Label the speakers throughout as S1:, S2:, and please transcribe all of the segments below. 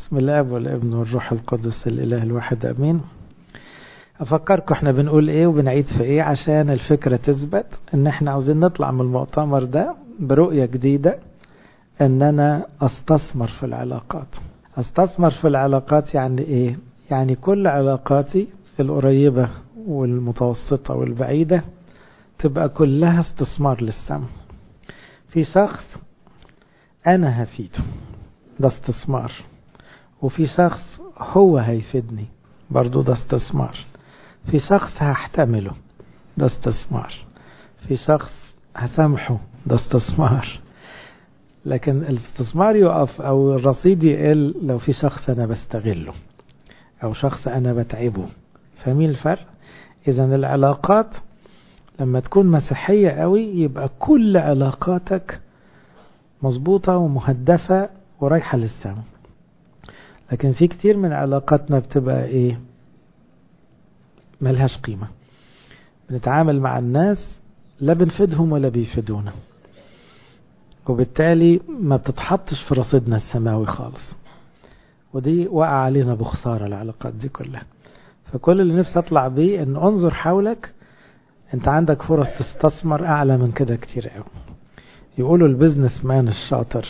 S1: بسم الاب والابن والروح القدس الاله الواحد امين افكركم احنا بنقول ايه وبنعيد في ايه عشان الفكرة تثبت ان احنا عاوزين نطلع من المؤتمر ده برؤية جديدة ان انا استثمر في العلاقات استثمر في العلاقات يعني ايه يعني كل علاقاتي القريبة والمتوسطة والبعيدة تبقى كلها استثمار للسماء في شخص انا هفيده ده استثمار وفي شخص هو هيفيدني برضو ده استثمار في شخص هحتمله ده استثمار في شخص هسامحه ده استثمار لكن الاستثمار يقف او الرصيد يقل لو في شخص انا بستغله او شخص انا بتعبه فاهمين الفرق اذا العلاقات لما تكون مسيحية قوي يبقى كل علاقاتك مظبوطة ومهدفة ورايحة للسماء لكن في كتير من علاقاتنا بتبقى ايه ملهاش قيمة بنتعامل مع الناس لا بنفيدهم ولا بيفيدونا وبالتالي ما بتتحطش في رصيدنا السماوي خالص ودي وقع علينا بخسارة العلاقات دي كلها فكل اللي نفسي اطلع بيه ان انظر حولك انت عندك فرص تستثمر اعلى من كده كتير قوي يقولوا البيزنس مان الشاطر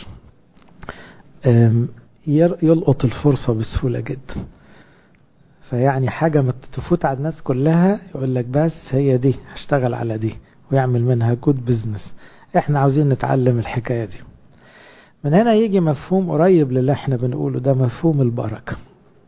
S1: يلقط الفرصة بسهولة جدا فيعني حاجة ما تفوت على الناس كلها يقول لك بس هي دي هشتغل على دي ويعمل منها جود بيزنس احنا عاوزين نتعلم الحكاية دي من هنا يجي مفهوم قريب للي احنا بنقوله ده مفهوم البركة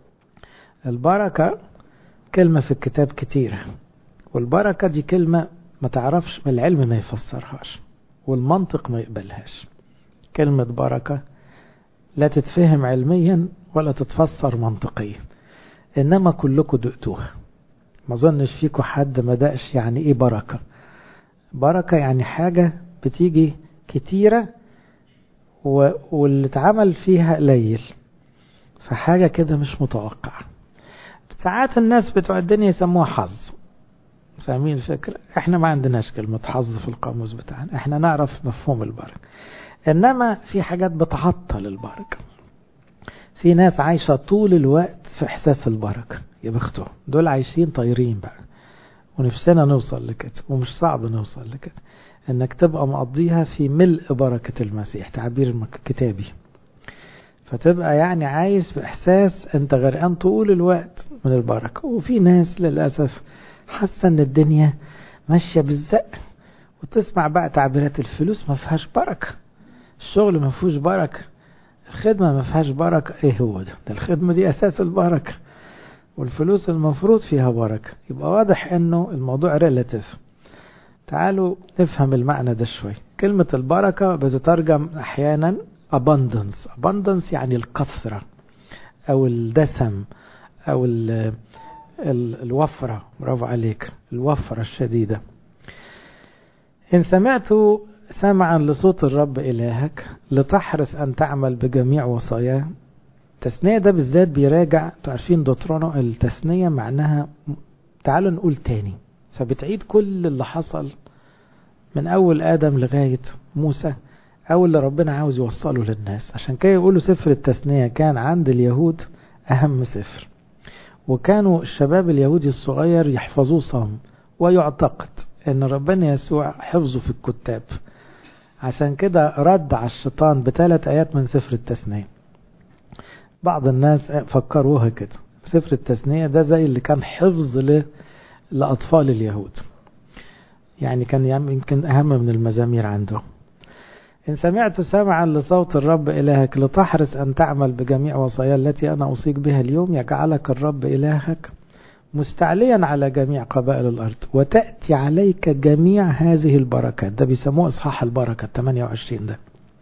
S1: البركة كلمة في الكتاب كتيرة والبركة دي كلمة ما تعرفش من العلم ما يفسرهاش والمنطق ما يقبلهاش كلمة بركة لا تتفهم علميا ولا تتفسر منطقيا انما كلكم دقتوها ما ظنش فيكم حد ما دقش يعني ايه بركة بركة يعني حاجة بتيجي كتيرة و... واللي اتعمل فيها قليل فحاجة كده مش متوقعة ساعات الناس بتوع الدنيا يسموها حظ فاهمين الفكرة احنا ما عندناش كلمة حظ في القاموس بتاعنا احنا نعرف مفهوم البركة انما في حاجات بتعطل البركة في ناس عايشة طول الوقت في احساس البركة يا بختهم دول عايشين طايرين بقى ونفسنا نوصل لكده ومش صعب نوصل لكده انك تبقى مقضيها في ملء بركة المسيح تعبير كتابي فتبقى يعني عايش بإحساس انت غرقان طول الوقت من البركة وفي ناس للأسف حاسة ان الدنيا ماشية بالزق وتسمع بقى تعبيرات الفلوس ما فيهاش بركة الشغل ما فيهوش بركة الخدمة ما فيهاش بركة ايه هو ده ده الخدمة دي اساس البركة والفلوس المفروض فيها بركة يبقى واضح انه الموضوع ريلاتيف تعالوا نفهم المعنى ده شوي كلمة البركة بتترجم احيانا abundance abundance يعني الكثرة او الدسم او ال الوفرة برافو عليك الوفرة الشديدة إن سمعت سمعا لصوت الرب إلهك لتحرص أن تعمل بجميع وصاياه التثنية ده بالذات بيراجع تعرفين دوترونو التثنية معناها تعالوا نقول تاني فبتعيد كل اللي حصل من أول آدم لغاية موسى أو اللي ربنا عاوز يوصله للناس عشان كده يقولوا سفر التثنية كان عند اليهود أهم سفر وكانوا الشباب اليهودي الصغير يحفظوه صم ويعتقد ان ربنا يسوع حفظه في الكتاب عشان كده رد على الشيطان بثلاث ايات من سفر التثنية بعض الناس فكروها كده سفر التثنية ده زي اللي كان حفظ ل... لأطفال اليهود يعني كان يمكن أهم من المزامير عندهم إن سمعت سمعا لصوت الرب إلهك لتحرص أن تعمل بجميع وصايا التي أنا أوصيك بها اليوم يجعلك الرب إلهك مستعليا على جميع قبائل الأرض وتأتي عليك جميع هذه البركات ده بيسموه إصحاح البركة 28 ده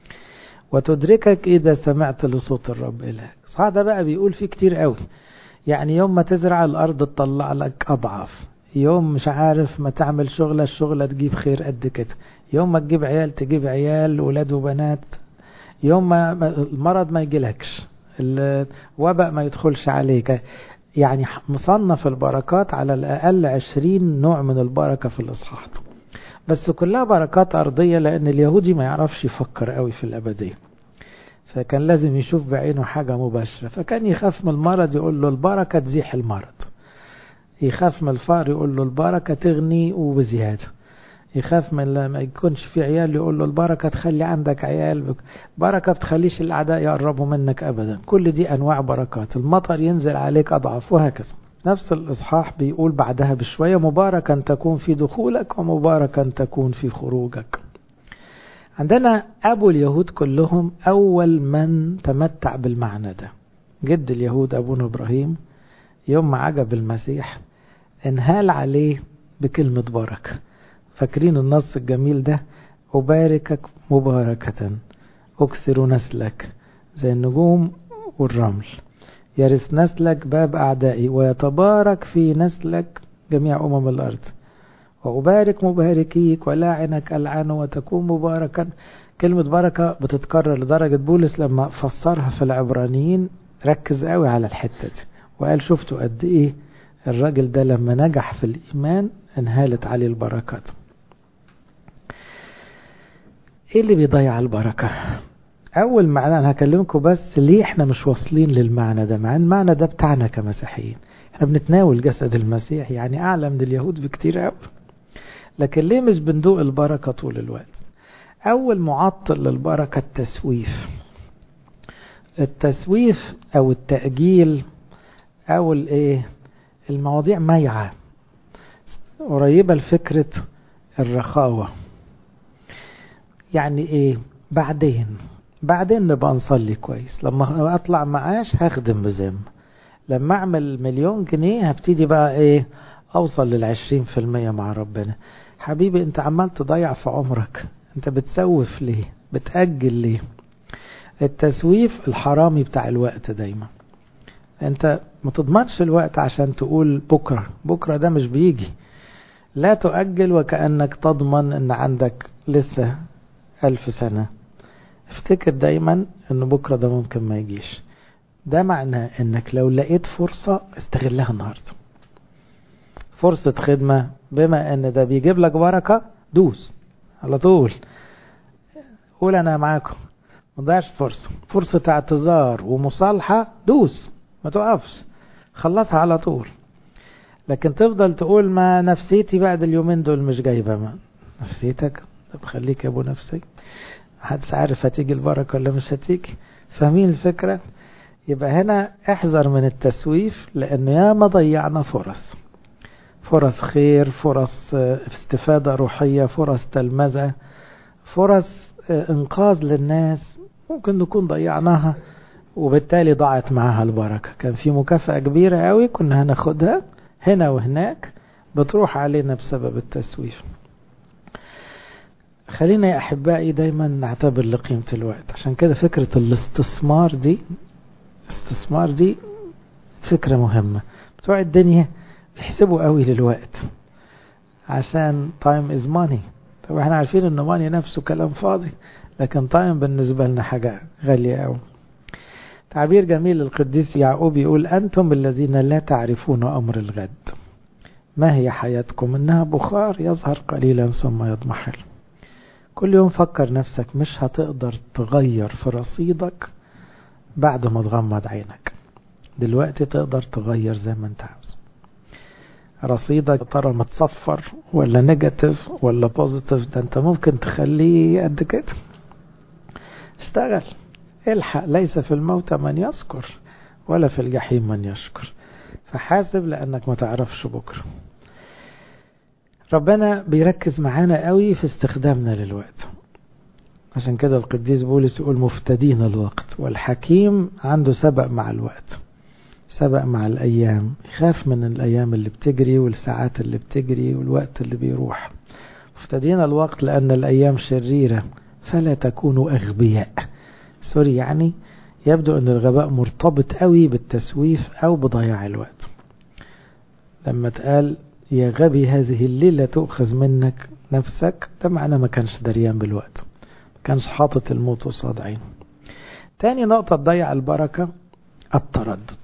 S1: وتدركك إذا سمعت لصوت الرب إلهك إصحاح ده بقى بيقول فيه كتير قوي يعني يوم ما تزرع الأرض تطلع لك أضعاف يوم مش عارف ما تعمل شغلة الشغلة تجيب خير قد كده يوم ما تجيب عيال تجيب عيال ولاد وبنات يوم ما المرض ما يجيلكش الوباء ما يدخلش عليك يعني مصنف البركات على الأقل عشرين نوع من البركة في الإصحاح بس كلها بركات أرضية لأن اليهودي ما يعرفش يفكر قوي في الأبدية فكان لازم يشوف بعينه حاجة مباشرة فكان يخاف من المرض يقول له البركة تزيح المرض يخاف من الفقر يقول له البركة تغني وبزيادة يخاف من لما يكونش في عيال يقول له البركة تخلي عندك عيال بركة بتخليش الأعداء يقربوا منك أبدا كل دي أنواع بركات المطر ينزل عليك أضعف وهكذا نفس الإصحاح بيقول بعدها بشوية مباركا تكون في دخولك ومباركا تكون في خروجك عندنا أبو اليهود كلهم أول من تمتع بالمعنى ده جد اليهود أبونا إبراهيم يوم ما عجب المسيح انهال عليه بكلمة بركة فاكرين النص الجميل ده أباركك مباركة أكثر نسلك زي النجوم والرمل يرث نسلك باب أعدائي ويتبارك في نسلك جميع أمم الأرض وأبارك مباركيك ولاعنك ألعنه وتكون مباركا كلمة بركة بتتكرر لدرجة بولس لما فسرها في العبرانيين ركز قوي على الحتة دي وقال شفتوا قد إيه الراجل ده لما نجح في الإيمان انهالت عليه البركات ايه اللي بيضيع البركة اول معنى انا هكلمكم بس ليه احنا مش واصلين للمعنى ده مع المعنى ده بتاعنا كمسيحيين احنا بنتناول جسد المسيح يعني اعلى من اليهود بكتير قوي لكن ليه مش بندوق البركة طول الوقت اول معطل للبركة التسويف التسويف او التأجيل او الايه المواضيع ميعة قريبة لفكرة الرخاوة يعني ايه بعدين بعدين نبقى نصلي كويس لما اطلع معاش هخدم بذمة لما اعمل مليون جنيه هبتدي بقى ايه اوصل للعشرين في المية مع ربنا حبيبي انت عمال تضيع في عمرك انت بتسوف ليه بتأجل ليه التسويف الحرامي بتاع الوقت دايما انت ما تضمنش الوقت عشان تقول بكرة بكرة ده مش بيجي لا تؤجل وكأنك تضمن ان عندك لسه ألف سنة افتكر دايما ان بكرة ده ممكن ما يجيش ده معناه انك لو لقيت فرصة استغلها النهاردة فرصة خدمة بما ان ده بيجيب لك بركة دوس على طول قول انا معاكم ما تضيعش فرصة فرصة اعتذار ومصالحة دوس ما توقفش خلصها على طول لكن تفضل تقول ما نفسيتي بعد اليومين دول مش جايبة ما نفسيتك طب خليك يا ابو نفسي محدش عارف هتيجي البركة ولا مش هتيجي فاهمين الفكرة يبقى هنا احذر من التسويف لان ياما ضيعنا فرص فرص خير فرص استفادة روحية فرص تلمذة فرص انقاذ للناس ممكن نكون ضيعناها وبالتالي ضاعت معاها البركة كان في مكافأة كبيرة قوي كنا هناخدها هنا وهناك بتروح علينا بسبب التسويف خلينا يا أحبائي دايما نعتبر لقيمة الوقت عشان كده فكرة الاستثمار دي الاستثمار دي فكرة مهمة بتوع الدنيا بيحسبوا قوي للوقت عشان time is money طب احنا عارفين ان money نفسه كلام فاضي لكن time بالنسبة لنا حاجة غالية قوي تعبير جميل القديس يعقوب يقول أنتم الذين لا تعرفون أمر الغد ما هي حياتكم إنها بخار يظهر قليلا ثم يضمحل كل يوم فكر نفسك مش هتقدر تغير في رصيدك بعد ما تغمض عينك دلوقتي تقدر تغير زي ما انت عاوز رصيدك ترى متصفر ولا نيجاتيف ولا بوزيتيف ده انت ممكن تخليه قد كده اشتغل الحق ليس في الموت من يذكر ولا في الجحيم من يشكر فحاسب لأنك ما تعرفش بكرة ربنا بيركز معانا قوي في استخدامنا للوقت عشان كده القديس بولس يقول مفتدين الوقت والحكيم عنده سبق مع الوقت سبق مع الأيام يخاف من الأيام اللي بتجري والساعات اللي بتجري والوقت اللي بيروح مفتدين الوقت لأن الأيام شريرة فلا تكونوا أغبياء سوري يعني يبدو أن الغباء مرتبط قوي بالتسويف أو بضياع الوقت لما تقال يا غبي هذه الليلة تؤخذ منك نفسك ده معناه ما كانش دريان بالوقت ما كانش حاطط الموت قصاد عينه تاني نقطة تضيع البركة التردد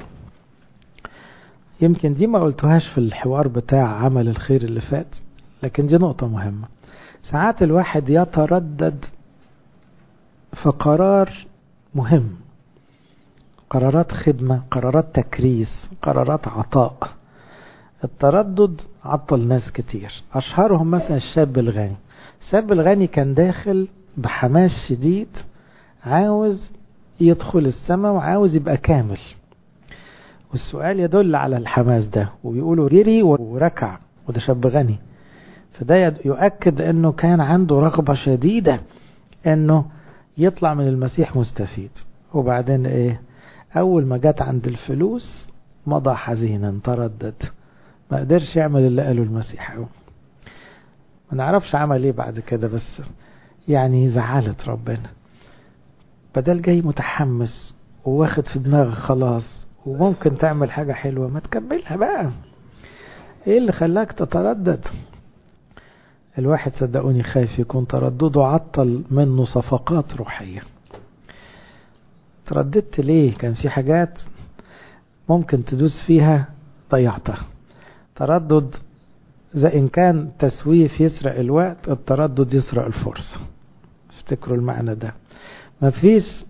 S1: يمكن دي ما قلتهاش في الحوار بتاع عمل الخير اللي فات لكن دي نقطة مهمة ساعات الواحد يتردد في قرار مهم قرارات خدمة قرارات تكريس قرارات عطاء التردد عطل ناس كتير أشهرهم مثلا الشاب الغني الشاب الغني كان داخل بحماس شديد عاوز يدخل السماء وعاوز يبقى كامل والسؤال يدل على الحماس ده وبيقولوا جري وركع وده شاب غني فده يؤكد انه كان عنده رغبة شديدة انه يطلع من المسيح مستفيد وبعدين ايه اول ما جت عند الفلوس مضى حزينا تردد ما قدرش يعمل اللي قاله المسيح قوي ما نعرفش عمل ايه بعد كده بس يعني زعلت ربنا بدل جاي متحمس وواخد في دماغك خلاص وممكن تعمل حاجة حلوة ما تكملها بقى ايه اللي خلاك تتردد الواحد صدقوني خايف يكون تردده عطل منه صفقات روحية ترددت ليه كان في حاجات ممكن تدوس فيها ضيعتها تردد إذا إن كان تسويف يسرق الوقت التردد يسرق الفرصة افتكروا المعنى ده مفيش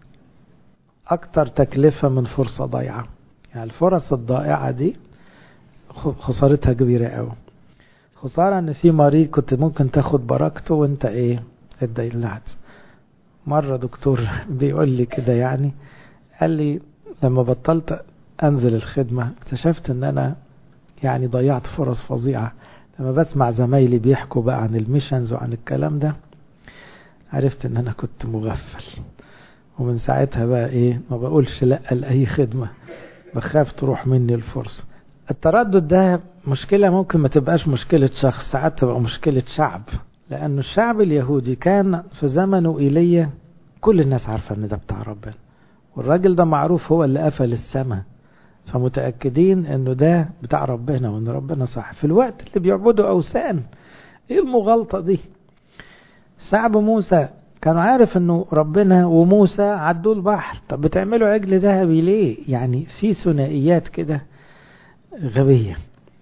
S1: أكتر تكلفة من فرصة ضيعة يعني الفرص الضائعة دي خسارتها كبيرة قوي خسارة ان في مريض كنت ممكن تاخد بركته وانت ايه اتدلعت مرة دكتور بيقول لي كده يعني قال لي لما بطلت انزل الخدمة اكتشفت ان انا يعني ضيعت فرص فظيعة لما بسمع زمايلي بيحكوا بقى عن الميشنز وعن الكلام ده عرفت ان انا كنت مغفل ومن ساعتها بقى ايه ما بقولش لا لأي خدمة بخاف تروح مني الفرصة التردد ده مشكلة ممكن ما تبقاش مشكلة شخص ساعات تبقى مشكلة شعب لأن الشعب اليهودي كان في زمنه إيليا كل الناس عارفة ان ده بتاع ربنا والراجل ده معروف هو اللي قفل السماء فمتأكدين انه ده بتاع ربنا وان ربنا صح في الوقت اللي بيعبدوا اوثان ايه المغالطة دي شعب موسى كانوا عارف انه ربنا وموسى عدوا البحر طب بتعملوا عجل ذهبي ليه يعني في ثنائيات كده غبية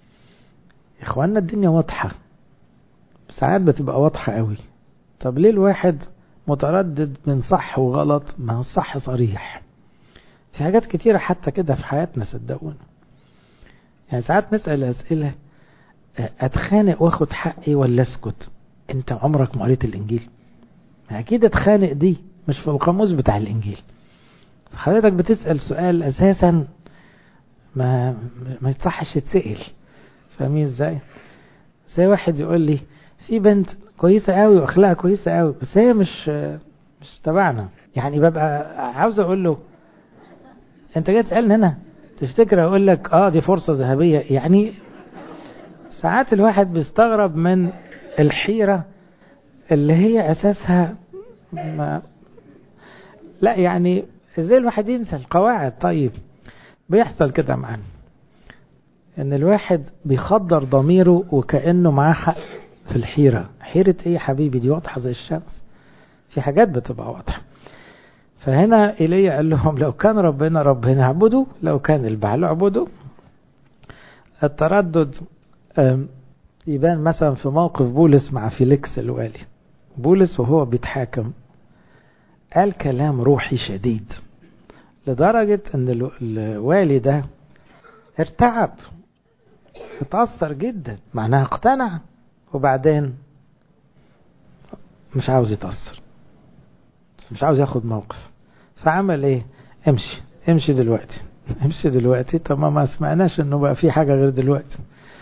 S1: اخواننا الدنيا واضحة ساعات بتبقى واضحة قوي طب ليه الواحد متردد من صح وغلط ما هو الصح صريح في حاجات كتيرة حتى كده في حياتنا صدقونا يعني ساعات نسأل أسئلة أتخانق واخد حقي ولا أسكت أنت عمرك ما قريت الإنجيل أكيد أتخانق دي مش في القاموس بتاع الإنجيل حضرتك بتسأل سؤال أساسا ما ما يصحش يتسأل فاهمين ازاي زي واحد يقول لي في بنت كويسة قوي واخلاقها كويسة قوي بس هي مش مش تبعنا يعني ببقى عاوز اقول له انت جاي تسألني هنا تفتكر اقول لك اه دي فرصة ذهبية يعني ساعات الواحد بيستغرب من الحيرة اللي هي اساسها ما لا يعني ازاي الواحد ينسى القواعد طيب بيحصل كده معانا ان الواحد بيخدر ضميره وكأنه معاه حق في الحيرة حيرة ايه يا حبيبي دي واضحة زي الشمس في حاجات بتبقى واضحة فهنا إيليا قال لهم لو كان ربنا ربنا اعبدوا لو كان البعل اعبدوا التردد يبان مثلا في موقف بولس مع فيليكس الوالي بولس وهو بيتحاكم قال كلام روحي شديد لدرجة ان الوالي ده ارتعب اتأثر جدا معناها اقتنع وبعدين مش عاوز يتأثر مش عاوز ياخد موقف فعمل ايه امشي امشي دلوقتي امشي دلوقتي طب ما سمعناش انه بقى في حاجة غير دلوقتي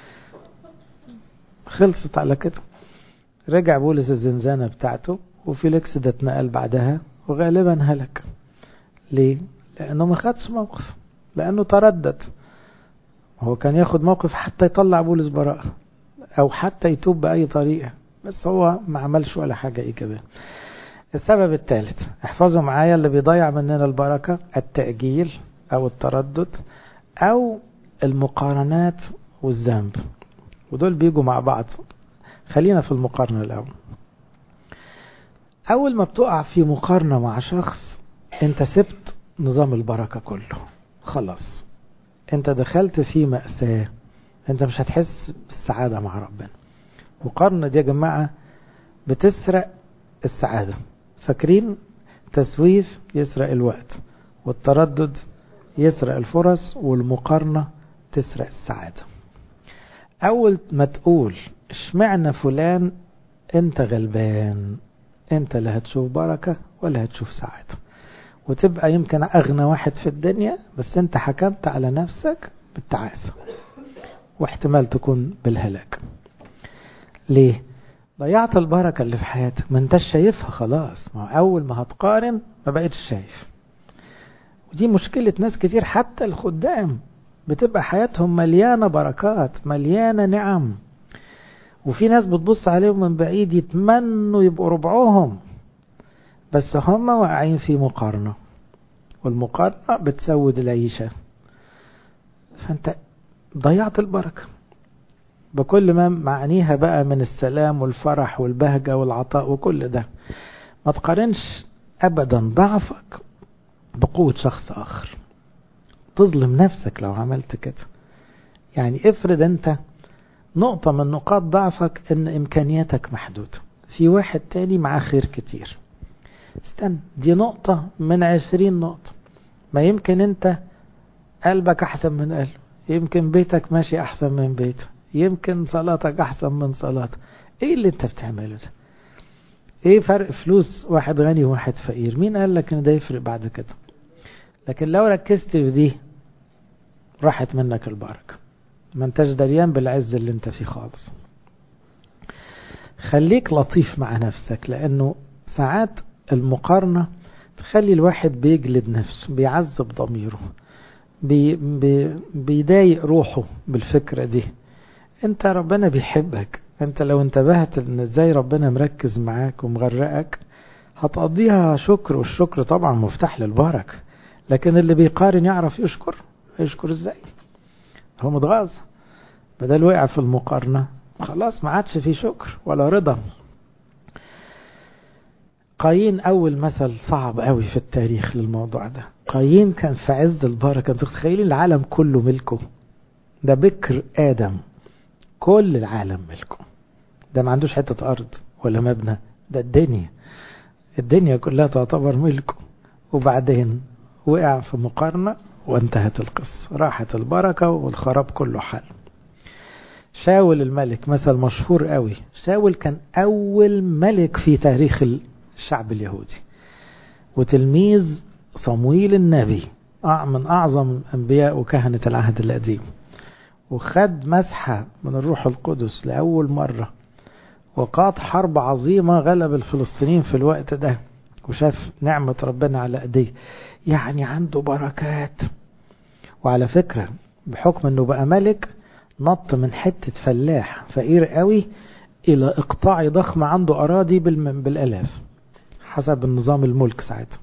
S1: خلصت على كده رجع بولس الزنزانة بتاعته وفيليكس ده اتنقل بعدها وغالبا هلك ليه لانه ما خدش موقف لانه تردد هو كان ياخد موقف حتى يطلع بولس براءة او حتى يتوب بأي طريقة بس هو ما عملش ولا حاجة ايجابية السبب الثالث احفظوا معايا اللي بيضيع مننا البركة التأجيل او التردد او المقارنات والذنب ودول بيجوا مع بعض خلينا في المقارنة الاول اول ما بتقع في مقارنة مع شخص انت سبت نظام البركة كله خلاص انت دخلت في مأساة انت مش هتحس بالسعادة مع ربنا مقارنة دي يا جماعة بتسرق السعادة فاكرين تسويف يسرق الوقت والتردد يسرق الفرص والمقارنة تسرق السعادة أول ما تقول اشمعنى فلان انت غلبان انت لا هتشوف بركة ولا هتشوف سعادة وتبقى يمكن أغنى واحد في الدنيا بس انت حكمت على نفسك بالتعاسة واحتمال تكون بالهلاك ليه ضيعت البركة اللي في حياتك ما انتش شايفها خلاص ما أول ما هتقارن ما بقيتش شايف ودي مشكلة ناس كتير حتى الخدام بتبقى حياتهم مليانة بركات مليانة نعم وفي ناس بتبص عليهم من بعيد يتمنوا يبقوا ربعهم بس هم واقعين في مقارنة والمقارنة بتسود العيشة فانت ضيعت البركة بكل ما معانيها بقى من السلام والفرح والبهجة والعطاء وكل ده ما تقارنش ابدا ضعفك بقوة شخص اخر تظلم نفسك لو عملت كده يعني افرض انت نقطة من نقاط ضعفك ان امكانياتك محدودة في واحد تاني معاه خير كتير استنى دي نقطة من عشرين نقطة ما يمكن انت قلبك احسن من قلبه يمكن بيتك ماشي احسن من بيته يمكن صلاتك احسن من صلاته ايه اللي انت بتعمله ده ايه فرق فلوس واحد غني وواحد فقير مين قال لك ان ده يفرق بعد كده لكن لو ركزت في دي راحت منك البركة ما انتش دريان بالعز اللي انت فيه خالص خليك لطيف مع نفسك لانه ساعات المقارنة تخلي الواحد بيجلد نفسه بيعذب ضميره بي بي بيضايق روحه بالفكرة دي انت ربنا بيحبك انت لو انتبهت ان ازاي ربنا مركز معاك ومغرقك هتقضيها شكر والشكر طبعا مفتاح للبركة لكن اللي بيقارن يعرف يشكر يشكر ازاي هو متغاظ بدل وقع في المقارنة خلاص ما عادش في شكر ولا رضا قايين أول مثل صعب قوي في التاريخ للموضوع ده قايين كان في عز البركة انتوا تخيلين العالم كله ملكه ده بكر آدم كل العالم ملكه ده ما عندوش حتة أرض ولا مبنى ده الدنيا الدنيا كلها تعتبر ملكه وبعدين وقع في مقارنة وانتهت القصة راحت البركة والخراب كله حل شاول الملك مثل مشهور قوي شاول كان أول ملك في تاريخ الشعب اليهودي وتلميذ صمويل النبي من أعظم أنبياء وكهنة العهد القديم وخد مسحة من الروح القدس لأول مرة وقاد حرب عظيمة غلب الفلسطينيين في الوقت ده وشاف نعمة ربنا على ايديه يعني عنده بركات وعلى فكرة بحكم انه بقى ملك نط من حتة فلاح فقير قوي الى اقطاع ضخم عنده اراضي بالالاف حسب النظام الملك ساعتها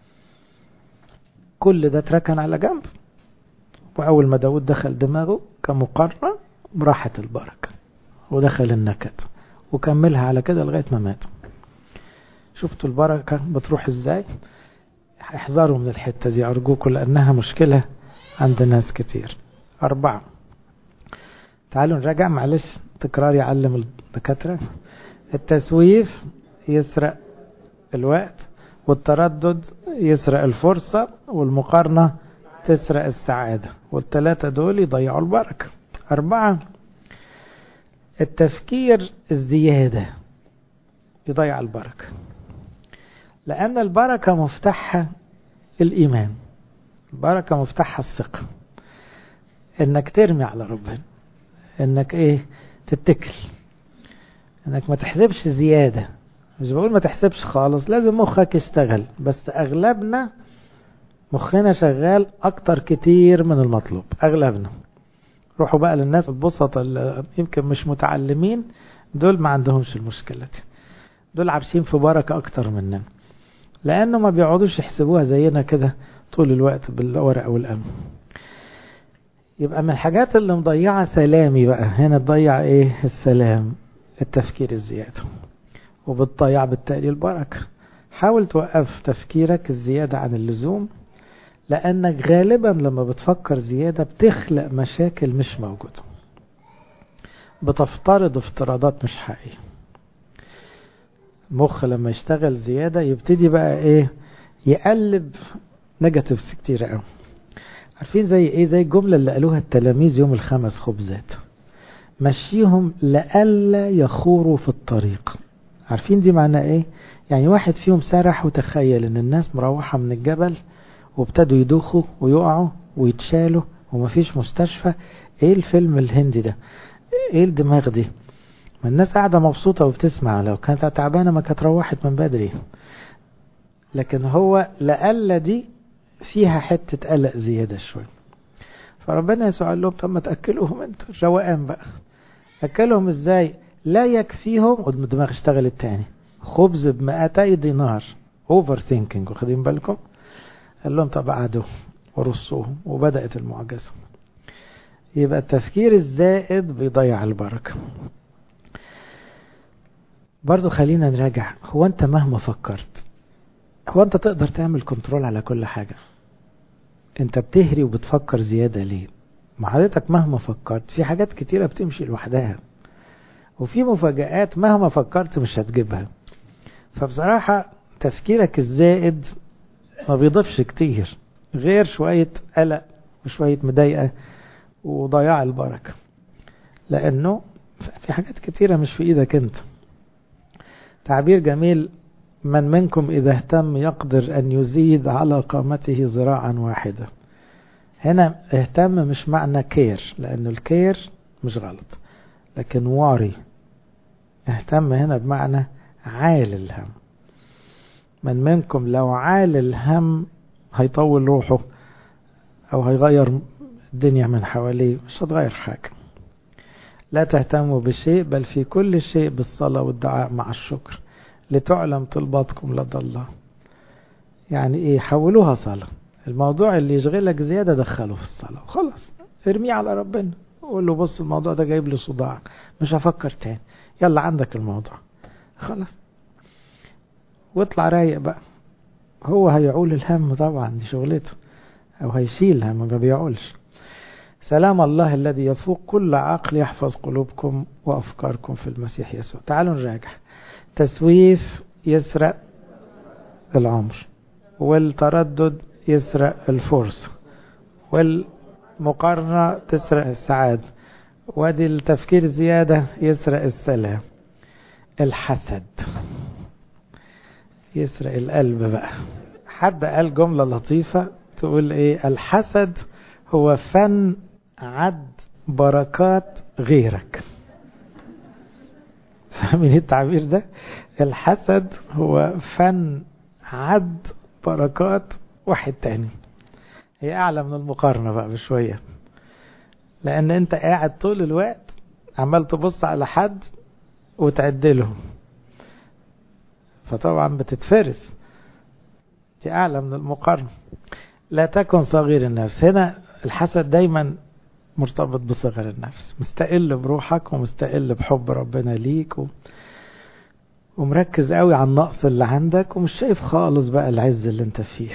S1: كل ده اتركن على جنب واول ما داود دخل دماغه كمقارنة راحت البركة ودخل النكد وكملها على كده لغاية ما مات شفتوا البركة بتروح ازاي احذروا من الحتة دي ارجوكم لانها مشكلة عند ناس كتير اربعة تعالوا نراجع معلش تكرار يعلم الدكاترة التسويف يسرق الوقت والتردد يسرق الفرصة والمقارنة تسرق السعادة والثلاثة دول يضيعوا البركة أربعة التفكير الزيادة يضيع البركة لأن البركة مفتاحها الإيمان البركة مفتاحها الثقة إنك ترمي على ربنا إنك إيه تتكل إنك ما تحسبش زيادة مش بقول ما تحسبش خالص لازم مخك يشتغل بس أغلبنا مخنا شغال أكتر كتير من المطلوب أغلبنا روحوا بقى للناس البسطة اللي يمكن مش متعلمين دول ما عندهمش المشكلة دي دول عايشين في بركة أكتر مننا لأنه ما بيقعدوش يحسبوها زينا كده طول الوقت بالورق والقلم يبقى من الحاجات اللي مضيعة سلامي بقى هنا تضيع ايه السلام التفكير الزيادة وبتضيع بالتالي البركة حاول توقف تفكيرك الزيادة عن اللزوم لأنك غالبا لما بتفكر زيادة بتخلق مشاكل مش موجودة بتفترض افتراضات مش حقيقية المخ لما يشتغل زيادة يبتدي بقى ايه يقلب نيجاتيفز كتير قوي عارفين زي ايه زي الجملة اللي قالوها التلاميذ يوم الخمس خبزات مشيهم لألا يخوروا في الطريق عارفين دي معنى ايه يعني واحد فيهم سرح وتخيل ان الناس مروحة من الجبل وابتدوا يدوخوا ويقعوا ويتشالوا ومفيش مستشفى ايه الفيلم الهندي ده ايه الدماغ دي ما الناس قاعدة مبسوطة وبتسمع لو كانت تعبانة ما كانت روحت من بدري لكن هو لألا دي فيها حتة قلق زيادة شوية فربنا يسوع قال لهم طب ما تأكلوهم انتوا روقان بقى أكلهم ازاي لا يكفيهم والدماغ اشتغلت تاني خبز بمئتي دينار اوفر ثينكينج واخدين بالكم قال لهم طب قعدوا ورصوهم وبدأت المعجزة يبقى التفكير الزائد بيضيع البركة برضو خلينا نراجع هو انت مهما فكرت هو انت تقدر تعمل كنترول على كل حاجة انت بتهري وبتفكر زيادة ليه ما حضرتك مهما فكرت في حاجات كتيرة بتمشي لوحدها وفي مفاجآت مهما فكرت مش هتجيبها فبصراحة تفكيرك الزائد ما بيضيفش كتير غير شوية قلق وشوية مضايقة وضياع البركة لأنه في حاجات كتيرة مش في إيدك أنت تعبير جميل من منكم إذا اهتم يقدر أن يزيد على قامته ذراعا واحدة هنا اهتم مش معنى كير لأن الكير مش غلط لكن واري اهتم هنا بمعنى عال الهم من منكم لو عال الهم هيطول روحه أو هيغير الدنيا من حواليه مش هتغير حاجة لا تهتموا بشيء بل في كل شيء بالصلاة والدعاء مع الشكر لتعلم طلباتكم لدى الله يعني ايه حولوها صلاة الموضوع اللي يشغلك زيادة دخله في الصلاة وخلاص ارميه على ربنا قول له بص الموضوع ده جايب لي صداع مش هفكر تاني يلا عندك الموضوع خلاص واطلع رايق بقى هو هيعول الهم طبعا دي شغلته او هيشيل هم ما بيعولش سلام الله الذي يفوق كل عقل يحفظ قلوبكم وافكاركم في المسيح يسوع تعالوا نراجع تسويف يسرق العمر والتردد يسرق الفرصة والمقارنة تسرق السعادة وادي التفكير زيادة يسرق السلام الحسد يسرق القلب بقى حد قال جملة لطيفة تقول ايه الحسد هو فن عد بركات غيرك فاهمين التعبير ده الحسد هو فن عد بركات واحد تاني هي اعلى من المقارنة بقى بشوية لان انت قاعد طول الوقت عمال تبص على حد وتعدله فطبعا بتتفرس دي اعلى من المقارنة لا تكن صغير النفس هنا الحسد دايما مرتبط بصغر النفس مستقل بروحك ومستقل بحب ربنا ليك و... ومركز قوي على النقص اللي عندك ومش شايف خالص بقى العز اللي انت فيه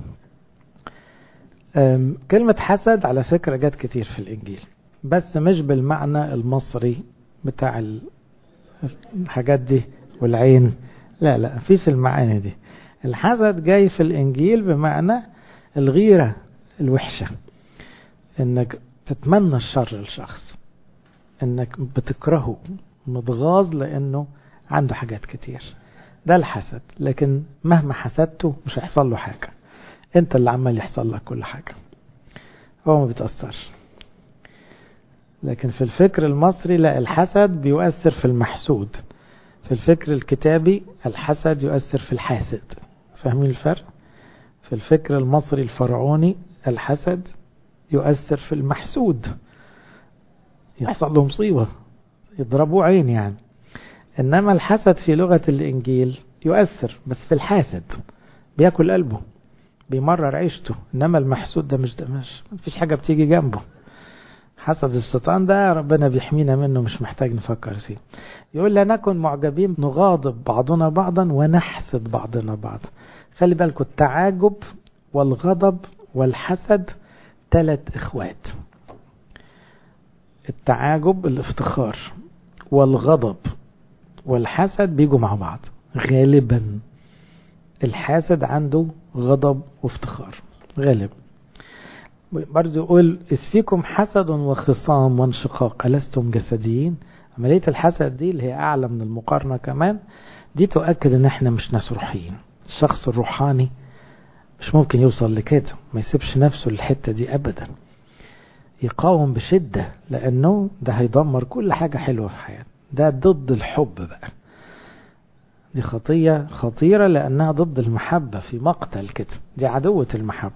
S1: كلمة حسد على فكرة جت كتير في الإنجيل بس مش بالمعنى المصري بتاع الحاجات دي والعين لا لا مفيش المعاني دي الحسد جاي في الإنجيل بمعنى الغيرة الوحشة انك تتمنى الشر للشخص انك بتكرهه متغاظ لانه عنده حاجات كتير ده الحسد لكن مهما حسدته مش هيحصل له حاجة انت اللي عمال يحصل لك كل حاجة هو ما بيتأثرش لكن في الفكر المصري لا الحسد بيؤثر في المحسود في الفكر الكتابي الحسد يؤثر في الحاسد فاهمين الفرق في الفكر المصري الفرعوني الحسد يؤثر في المحسود يحصل له مصيبة يضربوه عين يعني إنما الحسد في لغة الإنجيل يؤثر بس في الحاسد بياكل قلبه بيمرر عيشته إنما المحسود ده مش ده مش مفيش حاجة بتيجي جنبه حسد الشيطان ده ربنا بيحمينا منه مش محتاج نفكر فيه يقول لا نكن معجبين نغاضب بعضنا بعضا ونحسد بعضنا بعضا خلي بالكم التعاجب والغضب والحسد ثلاث اخوات التعاجب الافتخار والغضب والحسد بيجوا مع بعض غالبا الحاسد عنده غضب وافتخار غالب برضو يقول إذ فيكم حسد وخصام وانشقاق ألستم جسديين عملية الحسد دي اللي هي أعلى من المقارنة كمان دي تؤكد إن إحنا مش ناس روحيين الشخص الروحاني مش ممكن يوصل لكده ما يسيبش نفسه للحتة دي أبدا يقاوم بشدة لأنه ده هيدمر كل حاجة حلوة في حياته ده ضد الحب بقى دي خطية خطيرة لأنها ضد المحبة في مقتل كده دي عدوة المحبة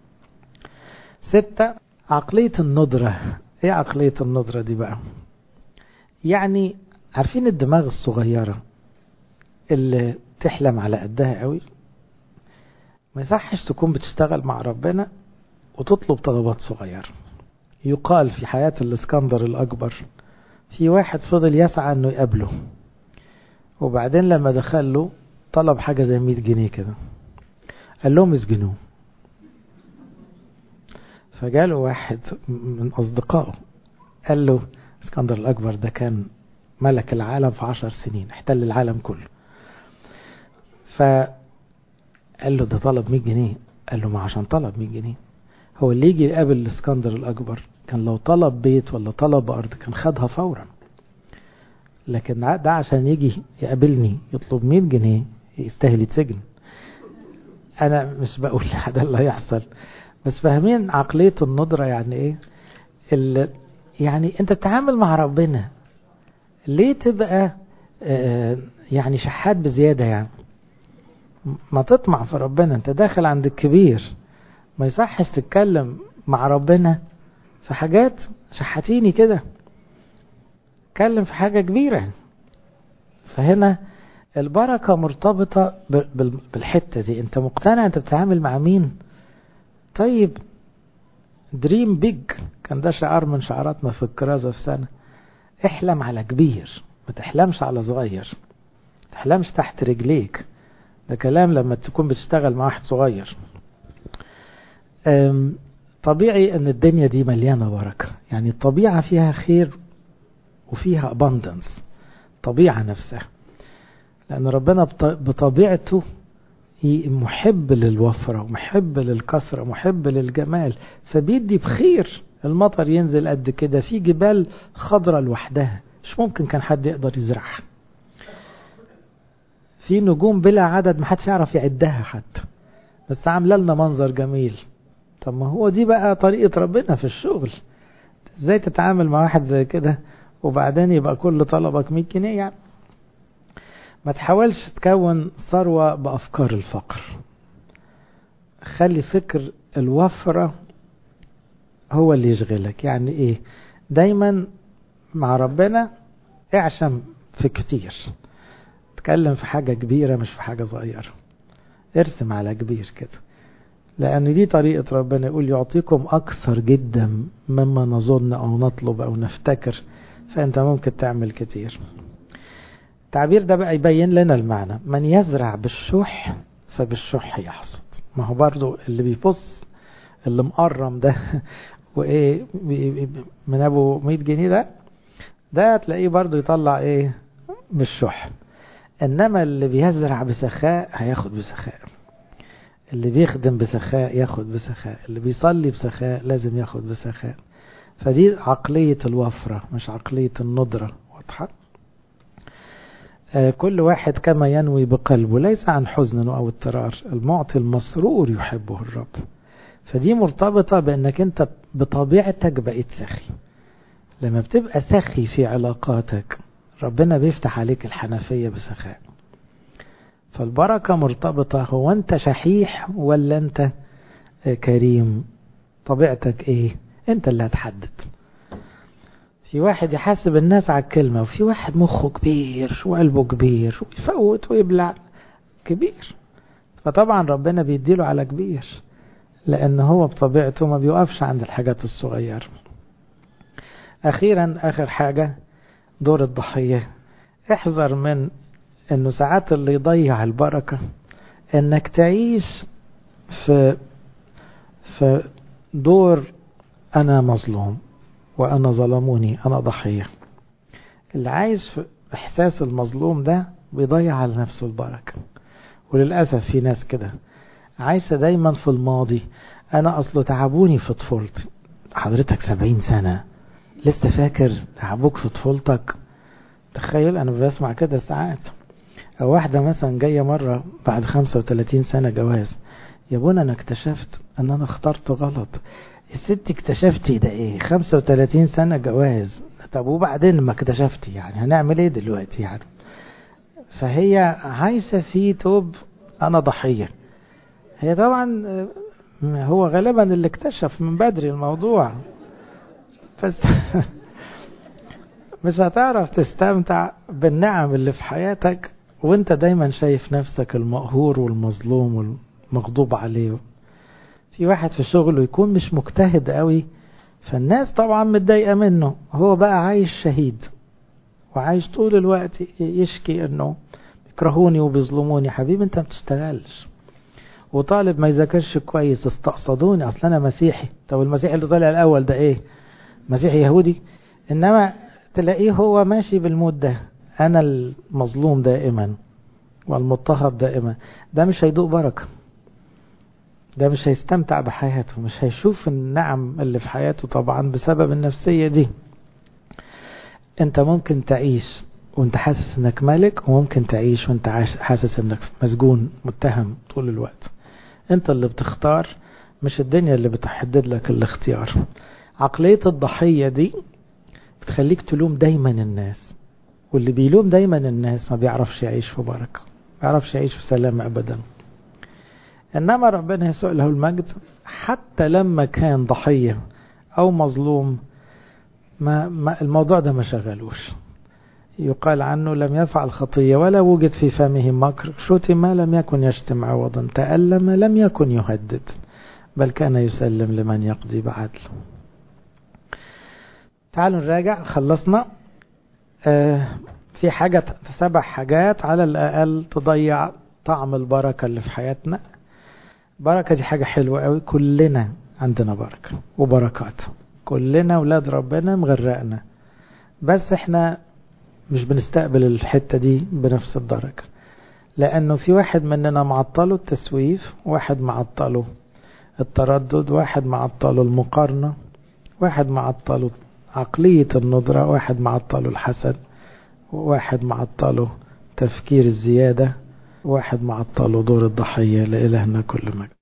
S1: ستة عقلية الندرة ايه عقلية الندرة دي بقى يعني عارفين الدماغ الصغيرة اللي تحلم على قدها قوي ما يصحش تكون بتشتغل مع ربنا وتطلب طلبات صغيرة يقال في حياة الاسكندر الأكبر في واحد فضل يسعى انه يقابله وبعدين لما دخل له طلب حاجة زي 100 جنيه كده قال لهم اسجنوه فجاله واحد من أصدقائه قال له اسكندر الأكبر ده كان ملك العالم في عشر سنين احتل العالم كله فقال له ده طلب 100 جنيه قال له ما عشان طلب 100 جنيه هو اللي يجي يقابل الاسكندر الأكبر كان لو طلب بيت ولا طلب أرض كان خدها فورا لكن ده عشان يجي يقابلني يطلب 100 جنيه يستاهل يتسجن أنا مش بقول ده اللي هيحصل بس فاهمين عقلية الندرة يعني ايه اللي يعني انت تتعامل مع ربنا ليه تبقى آه يعني شحات بزيادة يعني ما تطمع في ربنا انت داخل عند الكبير ما يصحش تتكلم مع ربنا في حاجات شحاتيني كده اتكلم في حاجة كبيرة فهنا البركة مرتبطة بالحتة دي انت مقتنع انت بتتعامل مع مين طيب دريم بيج كان ده شعار من شعاراتنا في الكرازة السنة احلم على كبير ما تحلمش على صغير ما تحلمش تحت رجليك ده كلام لما تكون بتشتغل مع واحد صغير طبيعي ان الدنيا دي مليانة بركة يعني الطبيعة فيها خير وفيها abundance طبيعة نفسها لأن ربنا بطبيعته محب للوفرة ومحب للكثرة محب للجمال فبيدي بخير المطر ينزل قد كده في جبال خضرة لوحدها مش ممكن كان حد يقدر يزرعها في نجوم بلا عدد محدش يعرف يعدها حتى بس عامله لنا منظر جميل طب ما هو دي بقى طريقة ربنا في الشغل ازاي تتعامل مع واحد زي كده وبعدين يبقى كل طلبك 100 جنيه يعني ما تحاولش تكون ثروة بأفكار الفقر خلي فكر الوفرة هو اللي يشغلك يعني ايه دايما مع ربنا اعشم في كتير تكلم في حاجة كبيرة مش في حاجة صغيرة ارسم على كبير كده لأن دي طريقة ربنا يقول يعطيكم أكثر جدا مما نظن أو نطلب أو نفتكر فأنت ممكن تعمل كتير التعبير ده بقى يبين لنا المعنى من يزرع بالشح فبالشح يحصد ما هو برضو اللي بيبص اللي مقرم ده وايه من ابو 100 جنيه ده ده تلاقيه برضو يطلع ايه بالشح انما اللي بيزرع بسخاء هياخد بسخاء اللي بيخدم بسخاء ياخد بسخاء اللي بيصلي بسخاء لازم ياخد بسخاء فدي عقلية الوفرة مش عقلية الندرة واضحة كل واحد كما ينوي بقلبه ليس عن حزن أو اضطرار المعطي المسرور يحبه الرب فدي مرتبطة بأنك أنت بطبيعتك بقيت سخي لما بتبقى سخي في علاقاتك ربنا بيفتح عليك الحنفية بسخاء فالبركة مرتبطة هو أنت شحيح ولا أنت كريم طبيعتك إيه أنت اللي هتحدد في واحد يحاسب الناس على الكلمة وفي واحد مخه كبير وقلبه كبير ويفوت ويبلع كبير فطبعا ربنا بيديله على كبير لأن هو بطبيعته ما بيوقفش عند الحاجات الصغيرة أخيرا آخر حاجة دور الضحية احذر من انه ساعات اللي يضيع البركة انك تعيش في في دور انا مظلوم وانا ظلموني انا ضحية اللي عايش في احساس المظلوم ده بيضيع على نفسه البركة وللأسف في ناس كده عايشة دايما في الماضي أنا أصله تعبوني في طفولتي حضرتك سبعين سنة لسه فاكر تعبوك في طفولتك تخيل أنا بسمع كده ساعات أو واحدة مثلا جاية مرة بعد خمسة وتلاتين سنة جواز يا بونا أنا اكتشفت أن أنا اخترت غلط الست اكتشفتي ده ايه 35 سنة جواز طب وبعدين ما اكتشفتي يعني هنعمل ايه دلوقتي يعني فهي عايشة في توب انا ضحية هي طبعا هو غالبا اللي اكتشف من بدري الموضوع بس مش هتعرف تستمتع بالنعم اللي في حياتك وانت دايما شايف نفسك المقهور والمظلوم والمغضوب عليه في واحد في شغله يكون مش مجتهد قوي فالناس طبعا متضايقه منه هو بقى عايش شهيد وعايش طول الوقت يشكي انه بيكرهوني وبيظلموني حبيبي انت ما بتشتغلش وطالب ما يذاكرش كويس استقصدوني اصل انا مسيحي طب المسيحي اللي طلع الاول ده ايه مسيحي يهودي انما تلاقيه هو ماشي بالمود ده انا المظلوم دائما والمضطهد دائما ده مش هيدوق بركه ده مش هيستمتع بحياته مش هيشوف النعم اللي في حياته طبعا بسبب النفسية دي انت ممكن تعيش وانت حاسس انك ملك وممكن تعيش وانت حاسس انك مسجون متهم طول الوقت انت اللي بتختار مش الدنيا اللي بتحدد لك الاختيار عقلية الضحية دي بتخليك تلوم دايما الناس واللي بيلوم دايما الناس ما بيعرفش يعيش في بركة ما بيعرفش يعيش في سلام ابدا إنما ربنا يسوع له المجد حتى لما كان ضحية أو مظلوم ما, ما الموضوع ده ما شغلوش يقال عنه لم يفعل خطية ولا وجد في فمه مكر شتم لم يكن يشتم عوضا تألم لم يكن يهدد بل كان يسلم لمن يقضي بعدل تعالوا نراجع خلصنا آه في حاجة سبع حاجات على الأقل تضيع طعم البركة اللي في حياتنا بركة دي حاجة حلوة قوي كلنا عندنا بركة وبركات كلنا ولاد ربنا مغرقنا بس احنا مش بنستقبل الحتة دي بنفس الدرجة لأنه في واحد مننا معطله التسويف واحد معطله التردد واحد معطله المقارنة واحد معطله عقلية الندرة واحد معطله الحسد واحد معطله تفكير الزيادة واحد معطله دور الضحية لإلهنا كل مجد